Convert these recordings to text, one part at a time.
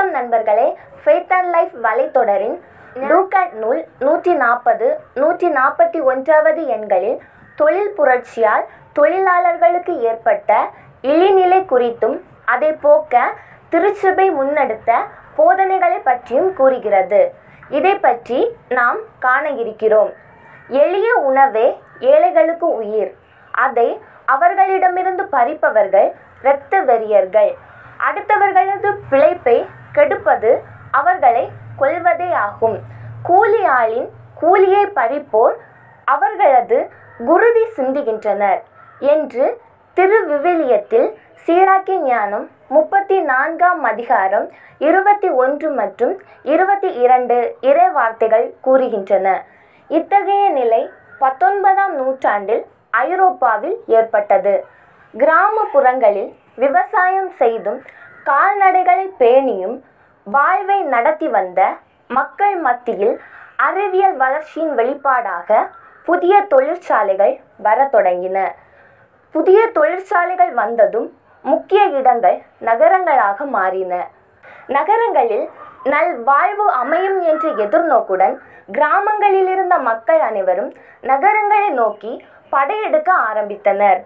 வணக்கம் நண்பர்களே faith and life வலைத்தொடரின் டூகட் நூல் நூற்றி நாற்பது நூற்றி நாற்பத்தி ஒன்றாவது எண்களில் தொழில் புரட்சியால் தொழிலாளர்களுக்கு ஏற்பட்ட இழிநிலை குறித்தும் அதை போக்க திருச்சபை முன்னெடுத்த போதனைகளை பற்றியும் கூறுகிறது இதை பற்றி நாம் காண இருக்கிறோம் எளிய உணவே ஏழைகளுக்கு உயிர் அதை அவர்களிடமிருந்து பறிப்பவர்கள் இரத்த வெறியர்கள் அடுத்தவர்களது பிழைப்பை கெடுப்பது அவர்களை கொல்வதே ஆகும் கூலி ஆளின் கூலியை பறிப்போர் அவர்களது குருதி சிந்துகின்றனர் என்று திருவிவிலியத்தில் சீராக்கி ஞானம் முப்பத்தி நான்காம் அதிகாரம் இருபத்தி ஒன்று மற்றும் இருபத்தி இரண்டு இறை வார்த்தைகள் கூறுகின்றன இத்தகைய நிலை பத்தொன்பதாம் நூற்றாண்டில் ஐரோப்பாவில் ஏற்பட்டது கிராமப்புறங்களில் விவசாயம் செய்தும் கால்நடைகளை பேணியும் வாழ்வை நடத்தி வந்த மக்கள் மத்தியில் அறிவியல் வளர்ச்சியின் வெளிப்பாடாக புதிய தொழிற்சாலைகள் வரத் தொடங்கின புதிய தொழிற்சாலைகள் வந்ததும் முக்கிய இடங்கள் நகரங்களாக மாறின நகரங்களில் நல் வாழ்வு அமையும் என்ற எதிர்நோக்குடன் கிராமங்களில் இருந்த மக்கள் அனைவரும் நகரங்களை நோக்கி படையெடுக்க ஆரம்பித்தனர்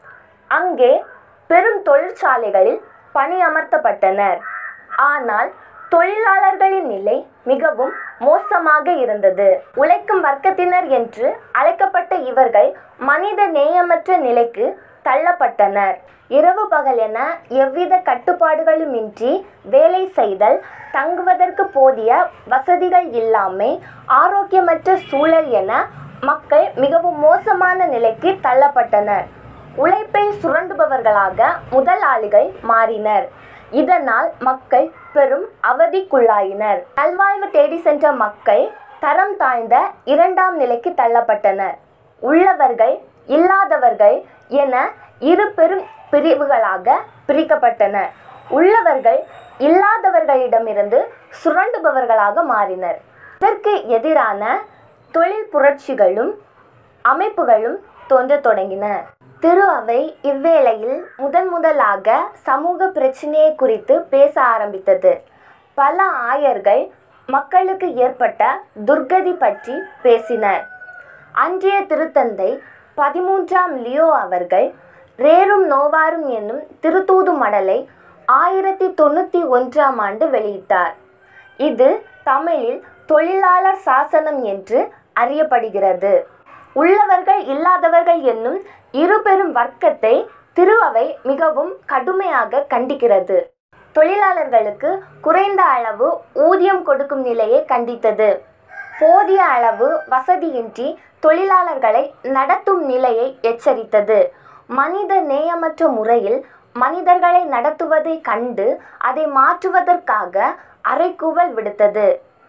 அங்கே பெரும் தொழிற்சாலைகளில் பணியமர்த்தப்பட்டனர் ஆனால் தொழிலாளர்களின் நிலை மிகவும் மோசமாக இருந்தது உழைக்கும் வர்க்கத்தினர் என்று அழைக்கப்பட்ட இவர்கள் மனித நேயமற்ற நிலைக்கு தள்ளப்பட்டனர் இரவு பகல் என எவ்வித கட்டுப்பாடுகளுமின்றி வேலை செய்தல் தங்குவதற்கு போதிய வசதிகள் இல்லாமை ஆரோக்கியமற்ற சூழல் என மக்கள் மிகவும் மோசமான நிலைக்கு தள்ளப்பட்டனர் உழைப்பை சுரண்டுபவர்களாக முதலாளிகள் மாறினர் இதனால் மக்கள் பெரும் அவதிக்குள்ளாயினர் நல்வாழ்வு தேடி சென்ற மக்கள் தரம் தாழ்ந்த இரண்டாம் நிலைக்கு தள்ளப்பட்டனர் உள்ளவர்கள் இல்லாதவர்கள் என இரு பெரும் பிரிவுகளாக பிரிக்கப்பட்டனர் உள்ளவர்கள் இல்லாதவர்களிடமிருந்து சுரண்டுபவர்களாக மாறினர் இதற்கு எதிரான தொழில் புரட்சிகளும் அமைப்புகளும் தோன்றத் தொடங்கின திரு அவை இவ்வேளையில் முதன் முதலாக சமூக பிரச்சனையை குறித்து பேச ஆரம்பித்தது பல ஆயர்கள் மக்களுக்கு ஏற்பட்ட துர்கதி பற்றி பேசினர் அன்றைய திருத்தந்தை பதிமூன்றாம் லியோ அவர்கள் ரேரும் நோவாரும் என்னும் திருத்தூது மடலை ஆயிரத்தி தொண்ணூற்றி ஒன்றாம் ஆண்டு வெளியிட்டார் இது தமிழில் தொழிலாளர் சாசனம் என்று அறியப்படுகிறது உள்ளவர்கள் இல்லாதவர்கள் என்னும் இரு பெரும் வர்க்கத்தை திருவவை மிகவும் கடுமையாக கண்டிக்கிறது தொழிலாளர்களுக்கு குறைந்த அளவு ஊதியம் கொடுக்கும் நிலையை கண்டித்தது போதிய அளவு வசதியின்றி தொழிலாளர்களை நடத்தும் நிலையை எச்சரித்தது மனித நேயமற்ற முறையில் மனிதர்களை நடத்துவதை கண்டு அதை மாற்றுவதற்காக அறைகூவல் விடுத்தது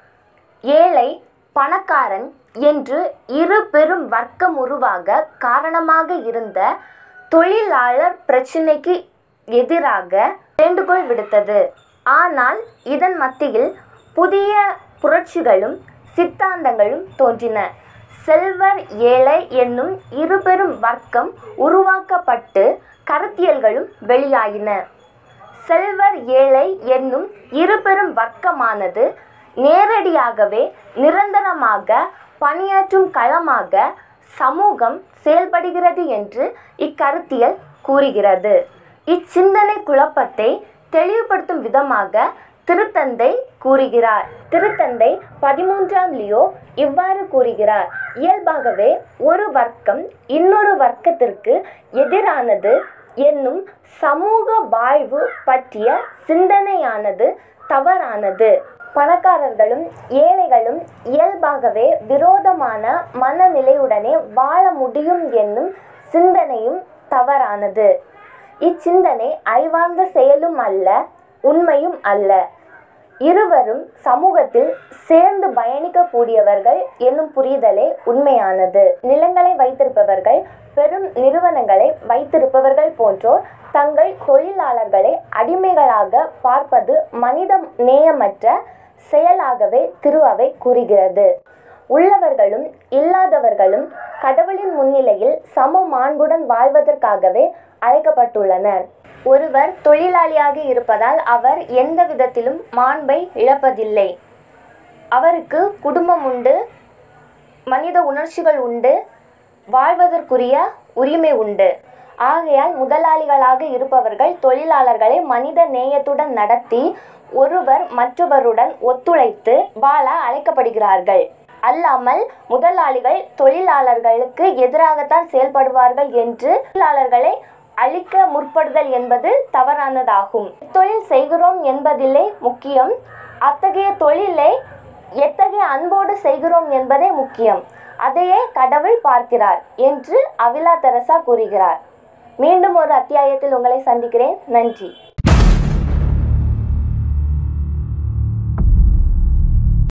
ஏழை பணக்காரன் என்று இரு பெரும் வர்க்கம் உருவாக காரணமாக இருந்த தொழிலாளர் பிரச்சினைக்கு எதிராக வேண்டுகோள் விடுத்தது ஆனால் இதன் மத்தியில் புதிய புரட்சிகளும் சித்தாந்தங்களும் தோன்றின செல்வர் ஏழை என்னும் இருபெரும் வர்க்கம் உருவாக்கப்பட்டு கருத்தியல்களும் வெளியாயின செல்வர் ஏழை என்னும் இருபெரும் வர்க்கமானது நேரடியாகவே நிரந்தரமாக பணியாற்றும் களமாக சமூகம் செயல்படுகிறது என்று இக்கருத்தியல் கூறுகிறது இச்சிந்தனை குழப்பத்தை தெளிவுபடுத்தும் விதமாக திருத்தந்தை கூறுகிறார் திருத்தந்தை பதிமூன்றாம் லியோ இவ்வாறு கூறுகிறார் இயல்பாகவே ஒரு வர்க்கம் இன்னொரு வர்க்கத்திற்கு எதிரானது என்னும் சமூக வாழ்வு பற்றிய சிந்தனையானது தவறானது பணக்காரர்களும் ஏழைகளும் இயல்பாகவே விரோதமான மனநிலையுடனே வாழ முடியும் என்னும் சிந்தனையும் தவறானது இச்சிந்தனை அறிவார்ந்த செயலும் அல்ல உண்மையும் அல்ல இருவரும் சமூகத்தில் சேர்ந்து பயணிக்கக்கூடியவர்கள் என்னும் புரிதலே உண்மையானது நிலங்களை வைத்திருப்பவர்கள் பெரும் நிறுவனங்களை வைத்திருப்பவர்கள் போன்றோர் தங்கள் தொழிலாளர்களை அடிமைகளாக பார்ப்பது மனித நேயமற்ற செயலாகவே திருஅவை கூறுகிறது உள்ளவர்களும் இல்லாதவர்களும் கடவுளின் முன்னிலையில் சம மாண்புடன் வாழ்வதற்காகவே அழைக்கப்பட்டுள்ளனர் ஒருவர் தொழிலாளியாக இருப்பதால் அவர் எந்த விதத்திலும் மாண்பை இழப்பதில்லை அவருக்கு குடும்பம் உண்டு மனித உணர்ச்சிகள் உண்டு வாழ்வதற்குரிய உரிமை உண்டு ஆகையால் முதலாளிகளாக இருப்பவர்கள் தொழிலாளர்களை மனித நேயத்துடன் நடத்தி ஒருவர் மற்றவருடன் ஒத்துழைத்து வாழ அழைக்கப்படுகிறார்கள் அல்லாமல் முதலாளிகள் தொழிலாளர்களுக்கு எதிராகத்தான் செயல்படுவார்கள் என்று தொழிலாளர்களை அழிக்க முற்படுதல் என்பது தவறானதாகும் தொழில் செய்கிறோம் என்பதிலே முக்கியம் அத்தகைய தொழிலை எத்தகைய அன்போடு செய்கிறோம் என்பதே முக்கியம் அதையே கடவுள் பார்க்கிறார் என்று அவிலா தெரசா கூறுகிறார் மீண்டும் ஒரு அத்தியாயத்தில் உங்களை சந்திக்கிறேன் நன்றி